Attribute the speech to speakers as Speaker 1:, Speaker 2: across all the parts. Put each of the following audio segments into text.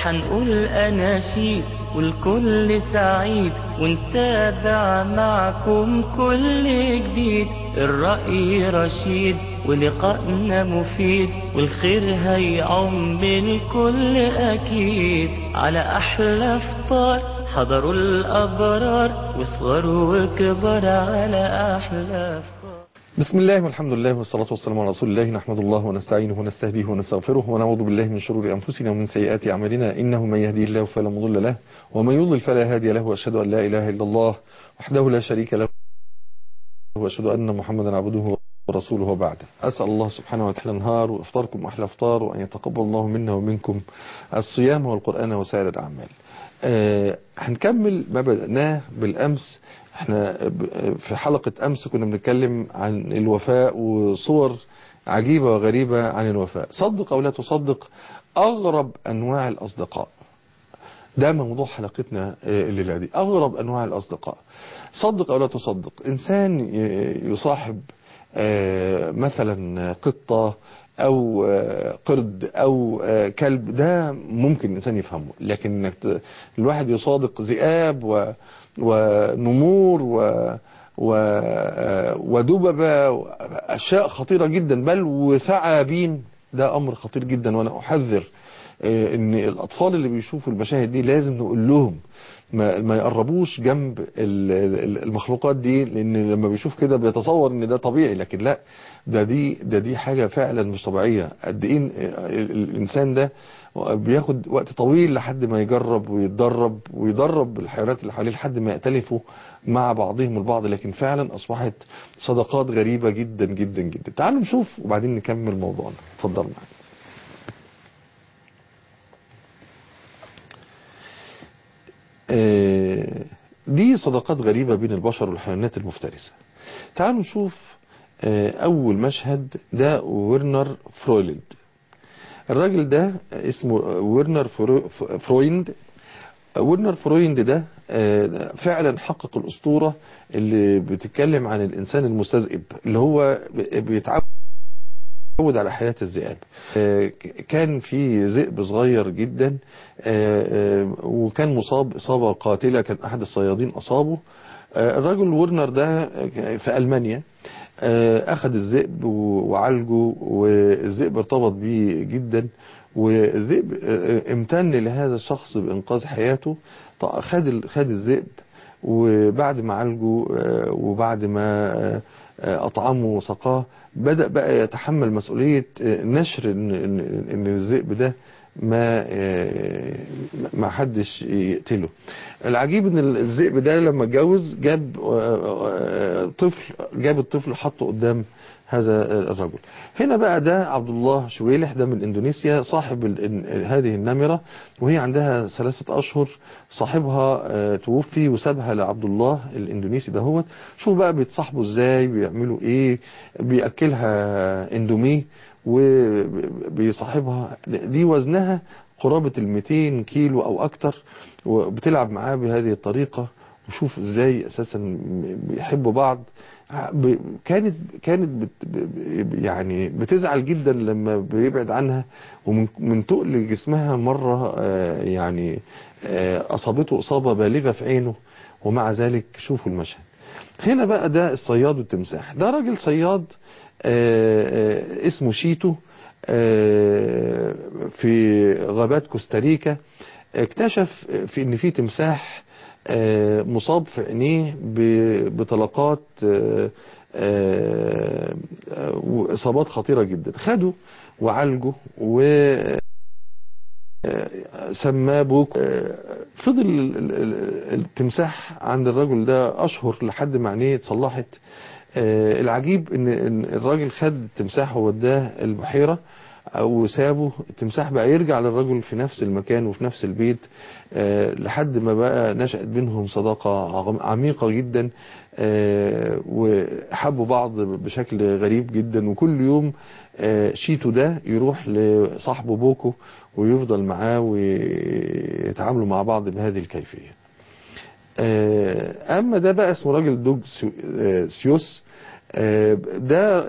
Speaker 1: حنقول أناشيد والكل سعيد ونتابع معكم كل جديد الرأي رشيد ولقائنا مفيد والخير هيعم الكل أكيد على أحلى فطار حضروا الأبرار وصغروا وكبار على أحلى فطار
Speaker 2: بسم الله والحمد لله والصلاة والسلام على رسول الله نحمد الله ونستعينه ونستهديه ونستغفره ونعوذ بالله من شرور أنفسنا ومن سيئات أعمالنا إنه من يهديه الله فلا مضل له ومن يضلل فلا هادي له وأشهد أن لا إله إلا الله وحده لا شريك له وأشهد أن محمدا عبده ورسوله وبعد أسأل الله سبحانه وتعالى نهار وإفطاركم أحلى إفطار وأن يتقبل الله منا ومنكم الصيام والقرآن وسائر الأعمال آه هنكمل ما بدأناه بالأمس احنا في حلقة أمس كنا بنتكلم عن الوفاء وصور عجيبة وغريبة عن الوفاء صدق أو لا تصدق أغرب أنواع الأصدقاء ده موضوع حلقتنا الليلة دي أغرب أنواع الأصدقاء صدق أو لا تصدق إنسان يصاحب مثلا قطة أو قرد أو كلب ده ممكن الإنسان يفهمه لكن انك الواحد يصادق ذئاب و ونمور و و ودببة أشياء خطيرة جدا بل وثعابين ده أمر خطير جدا وأنا أحذر ان الأطفال اللي بيشوفوا المشاهد دي لازم نقول لهم ما, ما يقربوش جنب المخلوقات دي لان لما بيشوف كده بيتصور ان ده طبيعي لكن لا ده دي ده دي حاجة فعلا مش طبيعية قد ايه الانسان ده بياخد وقت طويل لحد ما يجرب ويتدرب ويدرب الحيوانات اللي حواليه لحد ما يأتلفوا مع بعضهم البعض لكن فعلا اصبحت صداقات غريبة جدا جدا جدا تعالوا نشوف وبعدين نكمل موضوعنا اتفضل معايا دي صداقات غريبة بين البشر والحيوانات المفترسة تعالوا نشوف أول مشهد ده ويرنر فرويلد الراجل ده اسمه ويرنر فرويند ويرنر فرويند ده فعلا حقق الأسطورة اللي بتتكلم عن الإنسان المستذئب اللي هو بيتعود تعود على حياة الذئاب كان في ذئب صغير جدا وكان مصاب إصابة قاتلة كان أحد الصيادين أصابه الرجل ورنر ده في ألمانيا أخذ الذئب وعالجه والذئب ارتبط بيه جدا والذئب امتن لهذا الشخص بإنقاذ حياته خد خد الذئب وبعد ما عالجه وبعد ما أطعمه وسقاه بدأ بقى يتحمل مسؤولية نشر إن, إن الذئب ده ما ما حدش يقتله العجيب ان الذئب ده لما اتجوز جاب طفل جاب الطفل حطه قدام هذا الرجل هنا بقى ده عبد الله شويلح ده من اندونيسيا صاحب هذه النمرة وهي عندها ثلاثة اشهر صاحبها توفي وسابها لعبد الله الاندونيسي دهوت شوفوا بقى بيتصاحبوا ازاي بيعملوا ايه بياكلها اندومي وبيصاحبها دي وزنها قرابة ال 200 كيلو او اكتر وبتلعب معاه بهذه الطريقة وشوف ازاي اساسا بيحبوا بعض كانت كانت بت يعني بتزعل جدا لما بيبعد عنها ومن تقل جسمها مرة يعني اصابته اصابة بالغة في عينه ومع ذلك شوفوا المشهد هنا بقى ده الصياد والتمساح ده راجل صياد اسمه شيتو في غابات كوستاريكا اكتشف في ان في تمساح مصاب في عينيه بطلقات واصابات خطيرة جدا خده وعالجه و سماه بوك فضل التمساح عند الرجل ده اشهر لحد ما عينيه اتصلحت العجيب ان الراجل خد التمساح ووداه البحيرة وسابه التمساح بقى يرجع للرجل في نفس المكان وفي نفس البيت لحد ما بقى نشأت بينهم صداقة عميقة جدا وحبوا بعض بشكل غريب جدا وكل يوم شيتو ده يروح لصاحبه بوكو ويفضل معاه ويتعاملوا مع بعض بهذه الكيفية اما ده بقى اسمه راجل دوج سيوس ده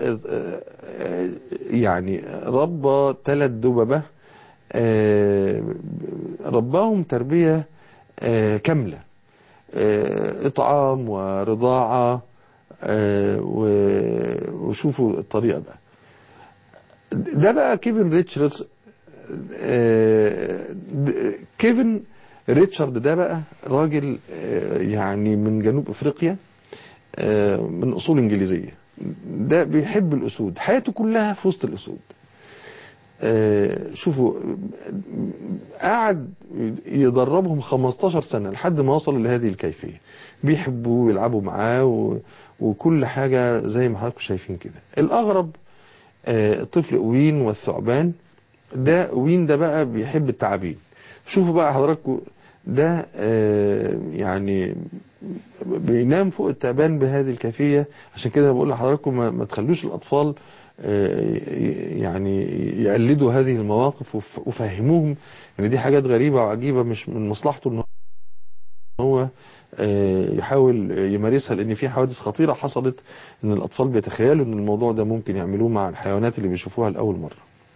Speaker 2: يعني ربى ثلاث دببة رباهم تربية آه، كاملة آه، إطعام ورضاعة آه، و- وشوفوا الطريقة بقى ده بقى كيفن ريتشاردز آه، د- كيفن ريتشارد ده بقى راجل آه، يعني من جنوب افريقيا آه، من اصول انجليزيه ده بيحب الاسود حياته كلها في وسط الاسود آه، شوفوا قعد يدربهم 15 سنة لحد ما وصلوا لهذه الكيفية بيحبوا ويلعبوا معاه و... وكل حاجة زي ما حضراتكم شايفين كده الأغرب آه، طفل وين والثعبان ده وين ده بقى بيحب التعابين شوفوا بقى حضراتكم ده آه، يعني بينام فوق التعبان بهذه الكيفية عشان كده بقول لحضراتكم ما, ما تخلوش الأطفال آه، يعني يقلدوا هذه المواقف وف- وفهموهم ان دي حاجات غريبة وعجيبة مش من مصلحته ان هو آه، يحاول يمارسها لان في حوادث خطيرة حصلت ان الاطفال بيتخيلوا ان الموضوع ده ممكن يعملوه مع الحيوانات اللي بيشوفوها لاول مرة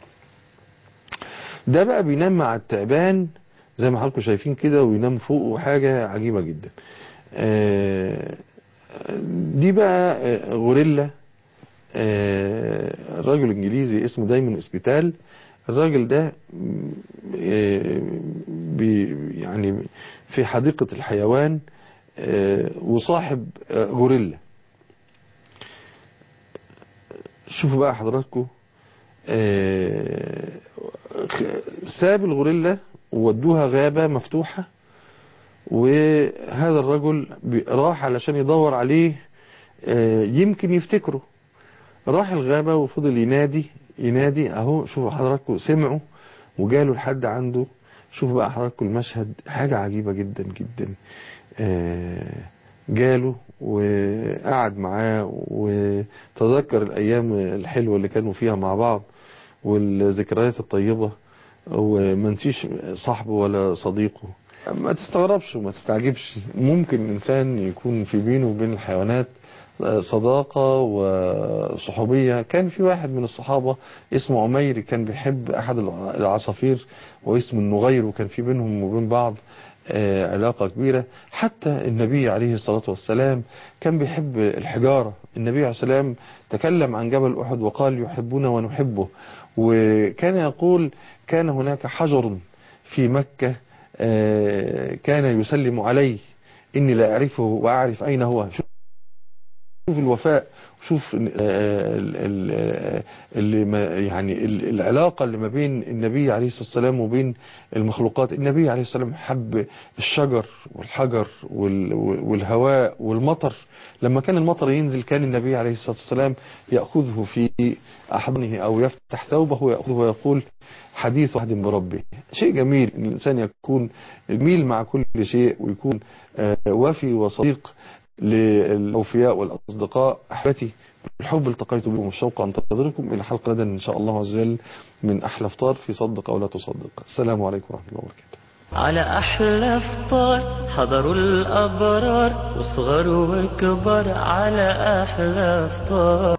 Speaker 2: ده بقى بينام مع التعبان زي ما حضراتكم شايفين كده وينام فوقه حاجة عجيبة جدا آه، دي بقى آه، غوريلا آه، رجل انجليزي اسمه دايمون اسبيتال الراجل ده م، آه، بي يعني في حديقة الحيوان آه، وصاحب آه، غوريلا شوفوا بقى حضراتكم آه، خ- ساب الغوريلا وودوها غابة مفتوحة وهذا الرجل بي- راح علشان يدور عليه آه، يمكن يفتكره راح الغابة وفضل ينادي ينادي اهو شوفوا حضراتكم سمعوا وجاله لحد عنده شوفوا بقى حضراتكم المشهد حاجة عجيبة جدا جدا آه، جاله وقعد معاه وتذكر الأيام الحلوة اللي كانوا فيها مع بعض والذكريات الطيبة وما نسيش صاحبه ولا صديقه ما تستغربش وما تستعجبش ممكن الإنسان يكون في بينه وبين الحيوانات صداقة وصحوبية كان في واحد من الصحابة اسمه عمير كان بيحب أحد العصافير واسمه النغير وكان في بينهم وبين بعض آه، علاقة كبيرة حتى النبي عليه الصلاة والسلام كان بيحب الحجارة النبي عليه الصلاة والسلام تكلم عن جبل أحد وقال يحبنا ونحبه وكان يقول كان هناك حجر في مكة آه، كان يسلم عليه إني لا أعرفه وأعرف أين هو شوف الوفاء شوف اللي ما يعني ال- العلاقة اللي ما بين النبي عليه الصلاة والسلام وبين المخلوقات النبي عليه الصلاة والسلام حب الشجر والحجر وال- والهواء والمطر لما كان المطر ينزل كان النبي عليه الصلاة والسلام يأخذه في أحضانه أو يفتح ثوبه ويأخذه ويقول حديث واحد بربه شيء جميل ان الانسان يكون جميل مع كل شيء ويكون آه، وفي وصديق للأوفياء والأصدقاء أحبتي بالحب التقيت بكم الشوق أنتظركم إلى حلقة غدا إن شاء الله عز وجل من أحلى فطار في صدق أو لا تصدق السلام عليكم ورحمة الله وبركاته
Speaker 1: على أحلى فطار حضروا الأبرار وصغر وكبر على أحلى فطار